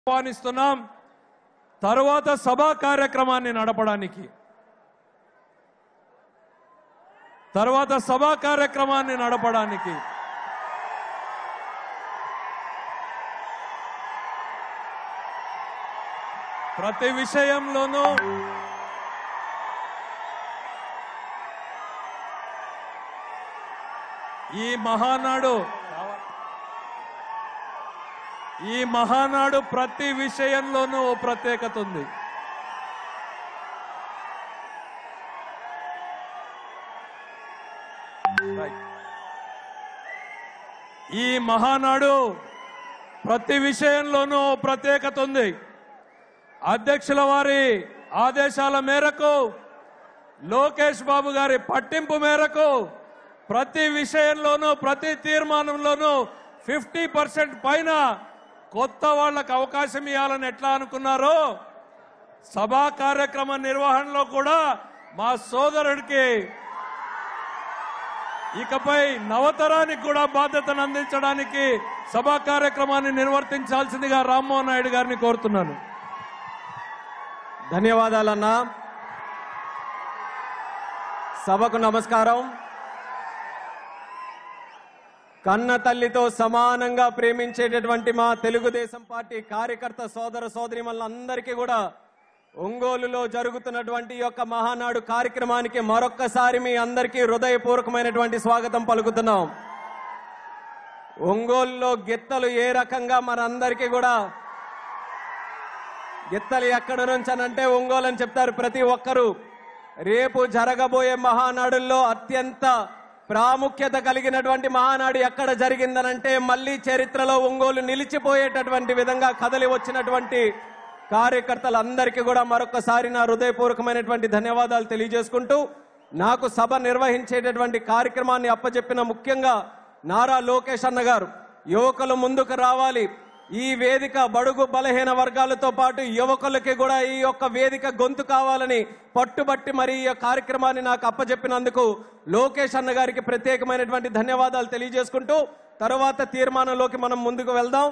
ఆహ్వానిస్తున్నాం తరువాత సభా కార్యక్రమాన్ని నడపడానికి తర్వాత సభా కార్యక్రమాన్ని నడపడానికి ప్రతి విషయంలోనూ ఈ మహానాడు ఈ మహానాడు ప్రతి విషయంలోనూ ఓ ప్రత్యేకత ఉంది రైట్. ఈ మహానాడు ప్రతి విషయంలోనూ ఓ ప్రత్యేకత ఉంది అధ్యక్షుల వారి ఆదేశాల మేరకు లోకేష్ బాబు గారి పట్టింపు మేరకు ప్రతి విషయంలోనూ ప్రతి తీర్మానంలోనూ ఫిఫ్టీ పర్సెంట్ పైన కొత్త వాళ్ళకు అవకాశం ఇవ్వాలని ఎట్లా అనుకున్నారో సభా కార్యక్రమ నిర్వహణలో కూడా మా సోదరుడికి ఇకపై నవతరానికి కూడా బాధ్యతను అందించడానికి సభా కార్యక్రమాన్ని నిర్వర్తించాల్సిందిగా రామ్మోహన్ నాయుడు గారిని కోరుతున్నాను ధన్యవాదాలన్నా సభకు నమస్కారం కన్న తల్లితో సమానంగా ప్రేమించేటటువంటి మా తెలుగుదేశం పార్టీ కార్యకర్త సోదర సోదరిమల్లందరికీ కూడా ఒంగోలులో జరుగుతున్నటువంటి ఈ యొక్క మహానాడు కార్యక్రమానికి మరొక్కసారి మీ అందరికీ హృదయపూర్వకమైనటువంటి స్వాగతం పలుకుతున్నాం ఒంగోలులో గిత్తలు ఏ రకంగా మనందరికీ కూడా గిత్తలు ఎక్కడ నుంచి అని అంటే ఒంగోలు అని చెప్తారు ప్రతి ఒక్కరూ రేపు జరగబోయే మహానాడుల్లో అత్యంత ప్రాముఖ్యత కలిగినటువంటి మహానాడు ఎక్కడ జరిగిందనంటే మళ్ళీ చరిత్రలో ఒంగోలు నిలిచిపోయేటటువంటి విధంగా కదలి వచ్చినటువంటి కార్యకర్తలందరికీ కూడా మరొకసారి నా హృదయపూర్వకమైనటువంటి ధన్యవాదాలు తెలియజేసుకుంటూ నాకు సభ నిర్వహించేటటువంటి కార్యక్రమాన్ని అప్పచెప్పిన ముఖ్యంగా నారా లోకేష్ అన్న గారు యువకులు ముందుకు రావాలి ఈ వేదిక బడుగు బలహీన వర్గాలతో పాటు యువకులకి కూడా ఈ యొక్క వేదిక గొంతు కావాలని పట్టుబట్టి మరి ఈ కార్యక్రమాన్ని నాకు అప్పచెప్పినందుకు లోకేష్ అన్న గారికి ప్రత్యేకమైనటువంటి ధన్యవాదాలు తెలియజేసుకుంటూ తర్వాత తీర్మానంలోకి మనం ముందుకు వెళ్దాం